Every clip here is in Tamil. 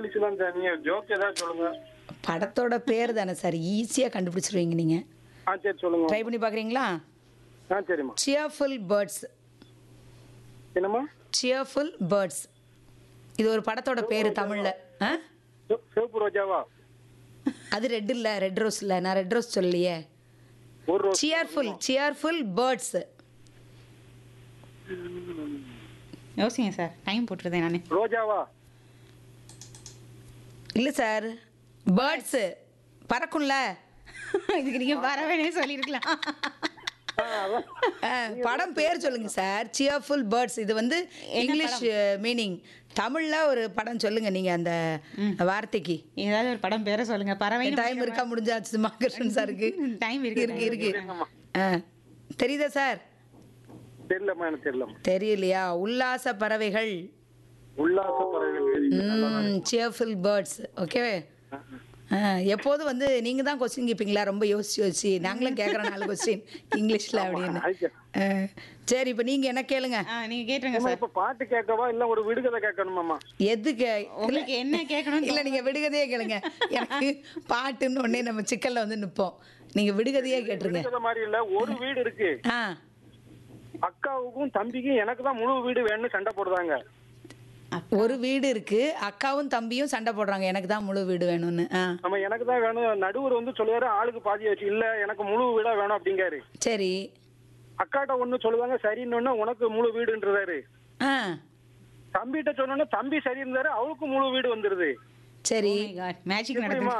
இங்கிலீஷ் தான் சார் நீங்க ஜோக் ஏதாவது சொல்லுங்க படத்தோட பேர் தானே சார் ஈஸியாக கண்டுபிடிச்சிருவீங்க நீங்கள் ஆ சரி சொல்லுங்க ட்ரை பண்ணி பார்க்குறீங்களா ஆ சரிம்மா சியர்ஃபுல் பேர்ட்ஸ் என்னம்மா சியர்ஃபுல் பேர்ட்ஸ் இது ஒரு படத்தோட பேர் தமிழில் ஆ சிவ- சிவப்பு ரோஜாவா அது ரெட் இல்லை ரெட் ரோஸ் இல்லை நான் ரெட் ரோஸ் சொல்லலையே ஒரு ரோஸ் சியர்ஃபுல் சியர்ஃபுல் பேர்ட்ஸ் யோசிங்க சார் டைம் போட்டுருதேன் நான் ரோஜாவா இல்லை சார் பேர்ட்ஸு பறக்கும்ல இதுக்கு நீங்க பறவைனே சொல்லியிருக்கலாம் ஆ, அதான். ஆ, படம் பேர் சொல்லுங்க சார் சியர்ஃபுல் பேர்ட்ஸ் இது வந்து இங்கிலீஷ் மீனிங் தமிழ்ல ஒரு படம் சொல்லுங்க நீங்க அந்த வார்த்தைக்கு ஏதாவது ஒரு படம் பேரை சொல்லுங்க பறவை டைம் இருக்கா முடிஞ்சாச்சு மகர்ஷன் சாருக்கு டைம் இருக்கு இருக்கு இருக்கு ஆ தெரியுதா சார் தெரியலம்மா எனக்கு தெரியலம்மா தெரியலையா உல்லாச பறவைகள் உல்லாச பறவைகள் வேதி. சியர்ஃபுல் பேர்ட்ஸ் ஓகே எப்போதும் வந்து நீங்க தான் கொஸ்டின் கேட்பீங்களா ரொம்ப யோசிச்சு யோசிச்சு நாங்களும் கேட்குறோம் நாலு கொஸ்டின் இங்கிலீஷ்ல அப்படின்னு அதுக்கு. ஆ, சரி இப்போ நீங்க என்ன கேளுங்க ஆ நீங்க கேட்டுருங்க அம்மா, சார் இப்ப பாட்டு கேட்கவா இல்ல ஒரு விடுகதை கேட்கணுமாம்மா எதுக்கு உங்களுக்கு என்ன கேட்கணும் இல்ல நீங்க விடுகதையே கேளுங்க எனக்கு பாட்டுன்னு உடனே நம்ம சிக்கல்ல வந்து நிப்போம் நீங்க விடுகதையே கேட்டுருங்க விடுகதை மாதிரி இல்ல ஒரு வீடு இருக்கு ஆ அக்காவுக்கும் தம்பிக்கும் எனக்கு தான் முழு வீடு வேணும்னு சண்டை போடுறாங்க ஒரு வீடு இருக்கு அக்காவும் தம்பியும் சண்டை போடுறாங்க எனக்கு தான் முழு வீடு வேணும்னு ஆ நம்ம எனக்கு தான் வேணும் நடுவர் வந்து சொல்லுவாரு ஆளுக்கு பாதி வச்சு இல்ல எனக்கு முழு வீடா வேணும் அப்படிங்காரு சரி அக்காட்ட ஒண்ணு சொல்லுவாங்க சரின்னு உனக்கு முழு வீடுன்றாரு ஆ தம்பிகிட்ட சொன்னோன்னா தம்பி சரி இருந்தாரு அவளுக்கு முழு வீடு வந்துருது சரி மேஜிக் நடக்குது எப்படிமா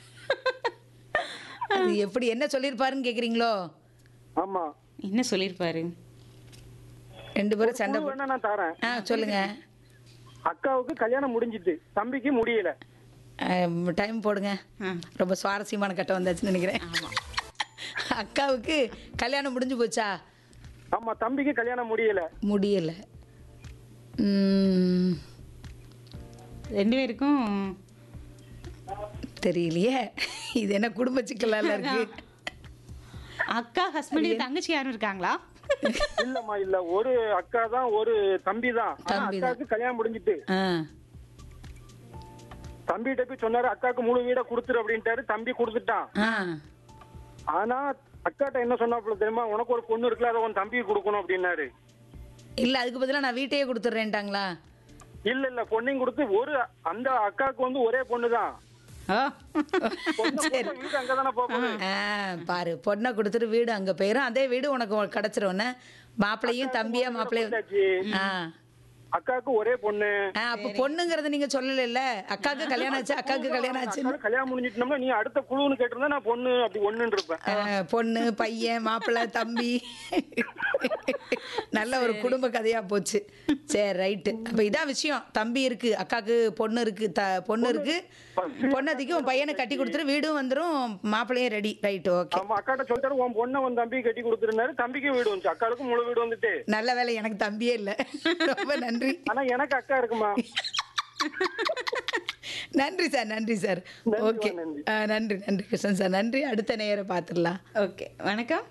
அது எப்படி என்ன சொல்லியிருப்பாருன்னு கேக்குறீங்களோ ஆமா என்ன சொல்லியிருப்பாரு ரெண்டு பேரும் சண்டை முழு போட்டு வேணா நான் தரேன் ஆ சொல்லுங்க அக்காவுக்கு கல்யாணம் முடிஞ்சிட்டு தம்பிக்கு முடியல டைம் போடுங்க ஆ. ரொம்ப சுவாரஸ்யமான கட்டம் வந்தாச்சுன்னு நினைக்கிறேன் அக்காவுக்கு கல்யாணம் முடிஞ்சு போச்சா ஆமா தம்பிக்கு கல்யாணம் முடியல முடியல ம், ரெண்டு பேருக்கும் தெரியலையே இது என்ன குடும்ப சிக்கலால இருக்கு அக்கா ஹஸ்பண்ட் தங்கச்சி யாரும் இருக்காங்களா இல்லம்மா இல்ல ஒரு அக்கா தான் ஒரு தம்பி தான் ஆனா தம்பி தான். அக்காவுக்கு கல்யாணம் முடிஞ்சிட்டு ஆ தம்பிகிட்ட போய் சொன்னாரு அக்காவுக்கு முழு வீட கொடுத்துரு அப்படின்ட்டாரு தம்பி கொடுத்துட்டான் ஆ ஆனா அக்காட்ட என்ன சொன்னாப்புல தெரியுமா உனக்கு ஒரு பொண்ணு இருக்குல்ல அதை உன் தம்பிக்கு கொடுக்கணும் அப்படின்னாரு இல்ல அதுக்கு பதிலா நான் வீட்டையே கொடுத்துட்றேன்ட்டாங்களா இல்ல இல்ல பொண்ணையும் கொடுத்து ஒரு அந்த அக்காவுக்கு வந்து ஒரே பொண்ணு தான் ஓ வீடு அங்கதானே போகுது ஆ பாரு பொண்ணை கொடுத்துட்டு வீடு அங்க போயிரும் அதே வீடு உனக்கு கிடைச்சிரும்னு மாப்பிள்ளையும் தம்பியா மாப்பிள்ளையும் ஆ அக்காவுக்கு ஒரே பொண்ணு ஆ அப்ப பொண்ணுங்கறத நீங்க சொல்லல அக்காக்கு கல்யாணம் ஆச்சு அக்காக்கு கல்யாணம் ஆச்சு அக்காவுக்கு கல்யாணம் முடிஞ்சிட்டோம்னா நீ அடுத்த குழுன்னு கேட்டிருந்தா நான் பொண்ணு அப்படி ஒண்ணுன்னு இருப்பேன் ஆ, பொண்ணு பையன் மாப்பிள்ளை தம்பி நல்ல ஒரு குடும்ப கதையா போச்சு சரி ரைட்டு அப்ப இதான் விஷயம் தம்பி இருக்கு அக்காக்கு பொண்ணு இருக்கு த பொண்ணு இருக்கு பொண்ணதிக்கு உன் பையனை கட்டி கொடுத்துரு வீடும் வந்துரும் மாப்பிள்ளையும் ரெடி ரைட் ஓகே ஆமா அக்காட்ட சொல்லிட்டாரு உன் பொண்ணை உன் தம்பி கட்டி கொடுத்துருந்தாரு தம்பிக்கு வீடு வந்துச்சு அக்காவுக்கு முழு வீடு வந்துட்டு நல்ல வேலை எனக்கு தம்பியே இல்ல ரொம்ப நன்றி ஆனா எனக்கு அக்கா இருக்குமா நன்றி சார் நன்றி சார் நன்றி, ஓகே நன்றி. நன்றி நன்றி கிருஷ்ணன் சார் நன்றி அடுத்த நேரம் பார்த்துடலாம் ஓகே வணக்கம்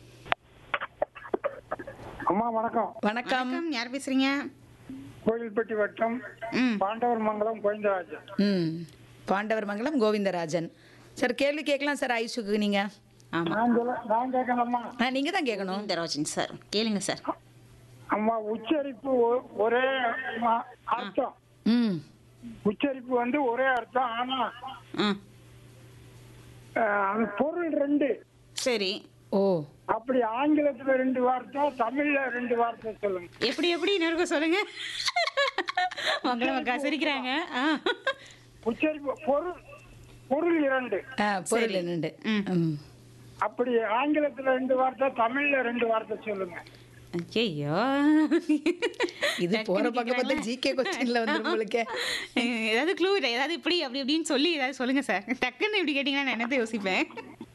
அம்மா வணக்கம் வணக்கம் வணக்கம் யார் பேசுறீங்க கோயில்பட்டி வட்டம் ம் பாண்டவர் மங்கலம் கோவிந்தராஜன் ம் பாண்டவர் மங்கலம் கோவிந்தராஜன் சார் கேள்வி கேட்கலாம் சார் ஐஷுக்கு நீங்க ஆமா நான் சொல்ல நான் கேட்கலாமா ஆ நீங்க தான் கேட்கணும் கோவிந்தராஜன் சார் கேளுங்க சார் அம்மா உச்சரிப்பு ஒ- ஒரே ம- அர்த்தம் ம் உச்சரிப்பு வந்து ஒரே அர்த்தம் ஆனா ம் அஹ், அது பொருள் ரெண்டு சரி ஓ அப்படி ஆங்கிலத்துல ரெண்டு வார்த்தை தமிழ்ல ரெண்டு வார்த்தை சொல்லுங்க எப்படி எப்படி இன்னொருக்க சொல்லுங்க மங்கள மக்கா சிரிக்கிறாங்க ஆ. உச்சரிப்பு பொருள் பொருள் இரண்டு ஆ பொருள் என்னண்டு ம். ம் அப்படி ஆங்கிலத்துல ரெண்டு வார்த்தை தமிழ்ல ரெண்டு வார்த்தை சொல்லுங்க ஐயோ இது போற பக்கம் பார்த்தா ஜிகே கொஸ்டின்ல வந்து உங்களுக்கு ஏதாவது க்ளூ ஏதாவது இப்படி அப்படி இப்படின்னு சொல்லி ஏதாவது சொல்லுங்க சார் டக்குன்னு இப்படி கேட்டிங்கன்னா நான் என்னத்தை யோசிப்பேன்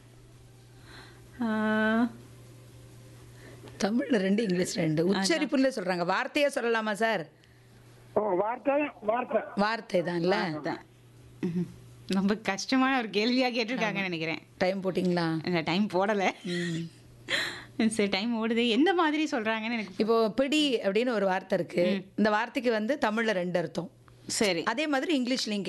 ஆ, தமிழ்ல ரெண்டு இங்கிலீஷ் ரெண்டு உச்சரிப்புல சொல்றாங்க வார்த்தையே சொல்லலாமா சார் ஓ, வார்த்தை வார்த்தை வார்த்தை தான் இல்ல அதான். ம்ஹும். ரொம்ப கஷ்டமான ஒரு கேள்வியா கேட்டிருக்காங்கன்னு நினைக்கிறேன் டைம் போட்டிங்களா இந்த டைம் போடல சரி டைம் ஓடுது எந்த மாதிரி சொல்றாங்கன்னு எனக்கு இப்போ பிடி அப்படின்னு ஒரு வார்த்தை இருக்கு இந்த வார்த்தைக்கு வந்து தமிழ்ல ரெண்டு அர்த்தம் சரி அதே மாதிரி இங்கிலீஷ்லயும்